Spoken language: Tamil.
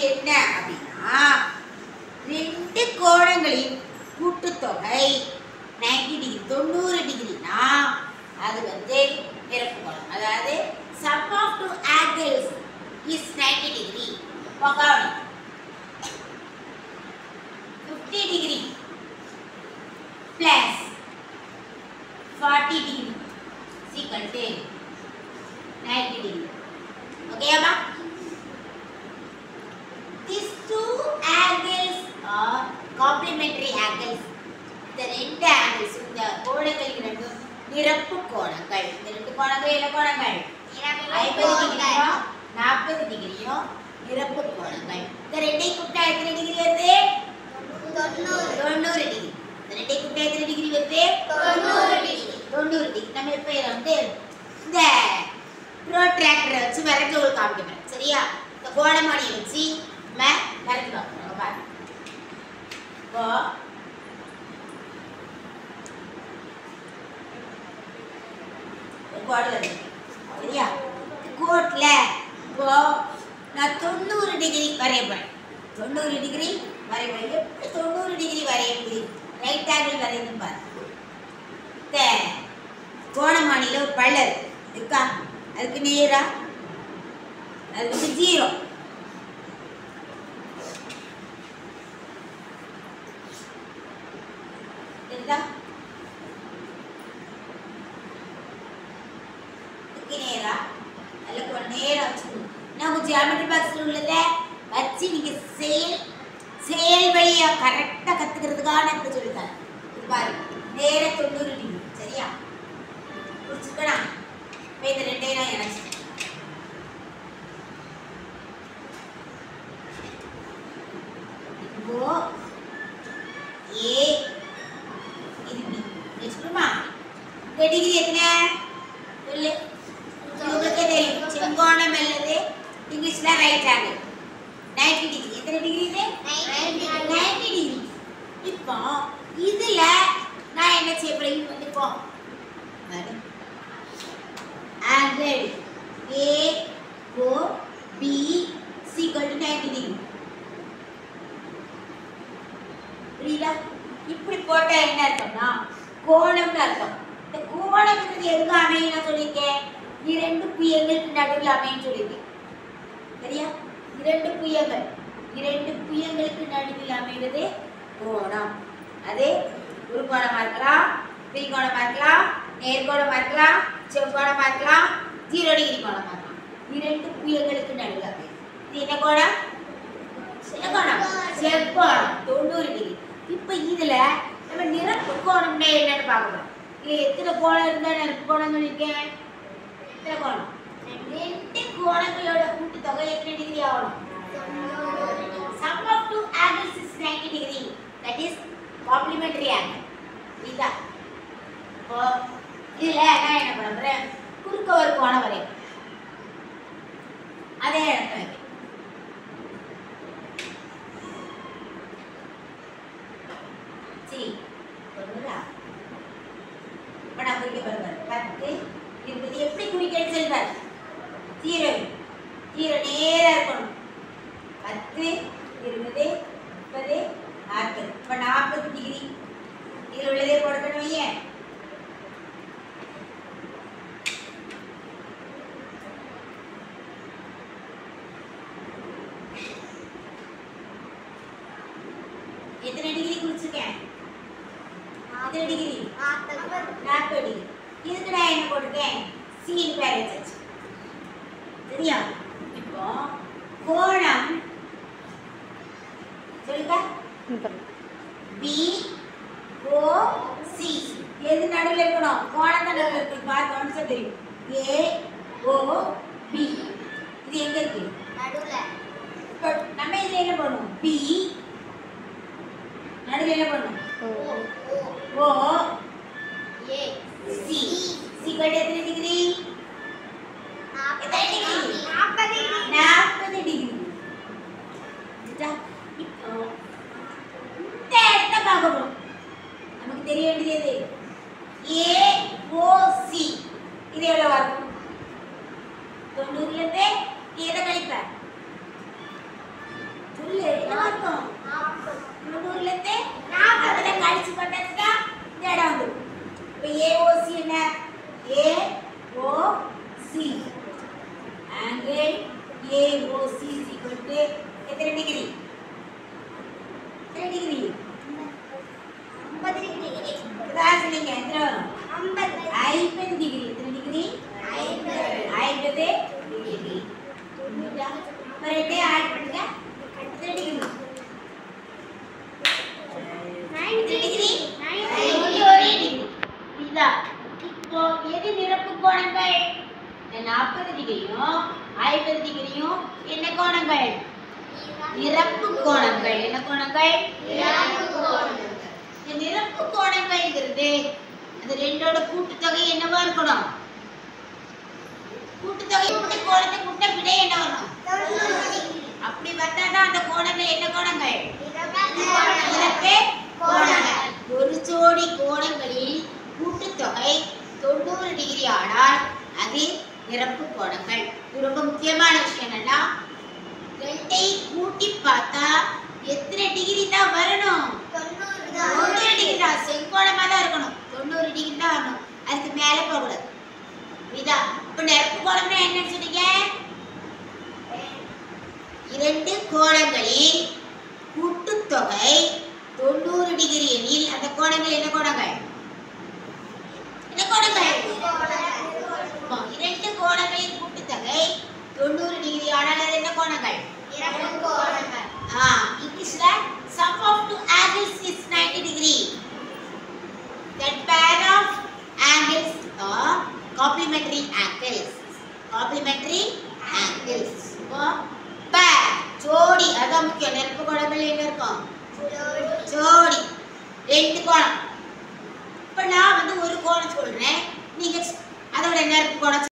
என்ன அப்படின்னா ரெண்டு கோணங்களின் கூட்டுத்தொகை 90 டிகிரி தொண்ணூறு டிகிரினா அது வந்து நிரப்பு கோணம் அதாவது sum of two angles is 90 degree கவனி 50 degree plus 40 degree is equal to 90 degree. Okay, Amma? These two angles are complementary angles. இந்த ரெண்டு angles இந்த கோணங்கள் இரண்டும் நிரப்பு கோணங்கள் இந்த ரெண்டு கோணங்கள் என்ன கோணங்கள் ஐம்பது டிகிரியும் நாற்பது டிகிரியும் நிரப்பு கோணங்கள் இந்த ரெண்டையும் கூப்பிட்டா எத்தனை டிகிரி வருது தொண்ணூறு டிகிரி இந்த ரெண்டையும் கூப்பிட்டா எத்தனை டிகிரி வருது தொண்ணூறு டிகிரி நம்ம இப்போ இதை வந்து இந்த ப்ரோட்ராக்டரை வச்சு விரட்டு ஒரு காமிக்க போகிறேன் சரியா இந்த கோடமானியை வச்சு நம்ம விரட்டு பார்க்கணும் பாருங்க இப்போ ஒரு கோடு வருது சரியா கோட்டில் இப்போ நான் தொண்ணூறு டிகிரி வரைய போகிறேன் தொண்ணூறு டிகிரி வரைய போகிறேன் எப்படி தொண்ணூறு டிகிரி வரைய முடியும் ரைட் ஆங்கிள் வரையணும் பாரு இந்த கோணமானியில் ஒரு பள்ளம் இருக்கு இருக்கா அதுக்கு நேரா அது வந்து ஜீரோ தெரியுதா இதுக்கு நேரா அதில் கொஞ்சம் நேரா வச்சுக்கணும் நம்ம ஜியாமெட்ரி பாக்ஸில் உள்ளதை வச்சு நீங்கள் செயல் செயல் வழியா கரெக்டாக கற்றுக்கிறதுக்காக நான் இப்படி சொல்லித்தரேன் இது பாரு நேர தொண்ணூறு டிகிரி சரியா புரிச்சுக்கணும் இப்போ இந்த ரெண்டையும் நான் இணைச்சிட்டேன் இப்போ ஏ இது பி வச்சுக்கணுமா இந்த டிகிரி எத்தனை சொல்லு உங்களுக்கே தெரியும் செங்கோணம் அல்லது இங்கிலீஷ்ல ரைட் ஆங்கிள் 90 டிகிரி எத்தனை டிகிரி இது 90 டிகிரி இப்போ இதுல நான் என்ன செய்ய போறேன் வந்து இப்போ angle A O B is equal to 90 degree புரியுதா இப்படி போட்டா என்ன அர்த்தம்னா கோணம்னு அர்த்தம் இந்த கோணம்ன்றது எதுக்கு அமையும் நான் சொல்லியிருக்கேன் இரண்டு புயங்களுக்கு நடுவில் அமையும் சொல்லியிருக்கேன் சரியா இரண்டு புயங்கள் இரண்டு புயங்களுக்கு நடுவில் அமைகிறது கோணம் அது ஒரு கோணமா இருக்கலாம் திரிகோணமா இருக்கலாம் நேர்கோணமா இருக்கலாம் செவ்கோணமா இருக்கலாம் ஜீரோ டிகிரி கோணமா இருக்கலாம் இரண்டு புயங்களுக்கு நடுவில் அமையும் இது என்ன கோணம் செவ்கோணம் செவ்கோணம் தொண்ணூறு டிகிரி இப்போ இதுல நம்ம நிரப்பு கோணம்னா என்னன்னு பார்க்கணும் இது எத்தனை கோணம் இருந்தா நிரப்பு கோணம் சொல்லியிருக்கேன் எத்தனை கோணம் ரெண்டு கோணங்களோட கூட்டுத்தொகை எத்தனை டிகிரி ஆகணும் sum of two angles is 90 degree that is complementary angle இதா இப்போ இதுல நான் என்ன பண்றேன் குறுக்க ஒரு கோணம் வரையும் அதே இடத்துல வைக்கிறேன் சரி ஒருமுறை இப்போ நான் குறிக்க பாருங்க பத்து இருபது எப்படி குறிக்கன்னு சொல்வார் ஜீரோ ஜீரோ நேரா இருக்கணும் பத்து இருபது முப்பது நாற்பது இப்போ நாற்பது டிகிரி இதில் உள்ளதே போடணும் வையேன் எத்தனை டிகிரி குறிச்சிருக்கேன் எத்தனை டிகிரி நாற்பது டிகிரி இதுக்கு நான் என்ன போட்டிருக்கேன் சீன் பேர் வச்சாச்சு சரியா இப்போ கோணம் சொல்லுங்க பி ஓ சி எது நடுவில் இருக்கணும் கோணம் தான் நடுவில் இருக்கு பார்த்து கவனிச்சா தெரியும் ஏ ஓ பி இது எங்க இருக்கு இப்போ நம்ம இதுல என்ன பண்ணுவோம் பி நடுவில் என்ன பண்ணுவோம் ஓ சி சி கட்டு எத்தனை டிகிரி நாற்பது டிகிரி புரியுதா? இப்போ இந்த இடத்த பார்க்க போறோம் நமக்கு தெரிய வேண்டியது ஏ ஓ சி இது எவ்வளவு இருக்கும் தொண்ணூறுல இருந்து நீ எதை கழிப்ப ஏஓசி equal to எத்தனை டிகிரி எத்தனை டிகிரி கிளாஸ் நீங்க எத்தனை வரும் ஐம்பது டிகிரி எத்தனை டிகிரி ஐம்பது டிகிரி இப்போ ரெண்டே ஆட் பண்ணுங்க எத்தனை டிகிரி எத்தனை டிகிரி தொண்ணூறு டிகிரி இதா இப்போ எது நிரப்பு கோணங்கள் இந்த நாற்பது டிகிரியும் ஐம்பது டிகிரியும் என்ன கோணங்கள் நிரப்பு கோணங்கள் என்ன கோணங்கள் இந்த நிரப்பு கோணங்கள்ங்கிறது அந்த ரெண்டோட கூட்டுத்தொகை என்னவா இருக்கணும் கூட்டுத்தொகை கூட்டு கோணத்தை கூட்ட விடை என்ன வரும் அப்படி வந்தாதான் அந்த கோணங்கள் என்ன கோணங்கள் நிரப்பு கோணங்கள் ஒரு ஜோடி கோணங்களில் கூட்டுத்தொகை தொண்ணூறு டிகிரி ஆனால் அது நிரப்பு கோணங்கள் இது ரொம்ப முக்கியமான விஷயம் என்னன்னா ரெண்டை கூட்டி பார்த்தா எத்தனை டிகிரி தான் வரணும் தொண்ணூறு டிகிரி தான் செங்கோணமா தான் இருக்கணும் தொண்ணூறு டிகிரி தான் வரணும் அதுக்கு மேல போகக்கூடாது இதா இப்ப நெருப்பு கோணம்னா என்னன்னு சொன்னீங்க இரண்டு கோணங்களில் கூட்டுத்தொகை தொண்ணூறு டிகிரி எனில் அந்த கோணங்கள் என்ன கோணங்கள் என்ன கோணங்கள் ஆமா, இரண்டு கோணங்களின் கூட்டுத்தொகை தொண்ணூறு டிகிரி ஆனால் அது என்ன கோணங்கள் ஆ இங்கிலீஷ்ல sum of two angles is 90 degree that pair of angles are complementary angles complementary angles இப்போ pair ஜோடி அதான் முக்கியம் நெருப்பு கோணங்கள் என்ன இருக்கும் ஜோடி ரெண்டு கோணம் இப்போ நான் வந்து ஒரு கோணம் சொல்றேன் நீங்க அதோட நெருப்பு கோணம்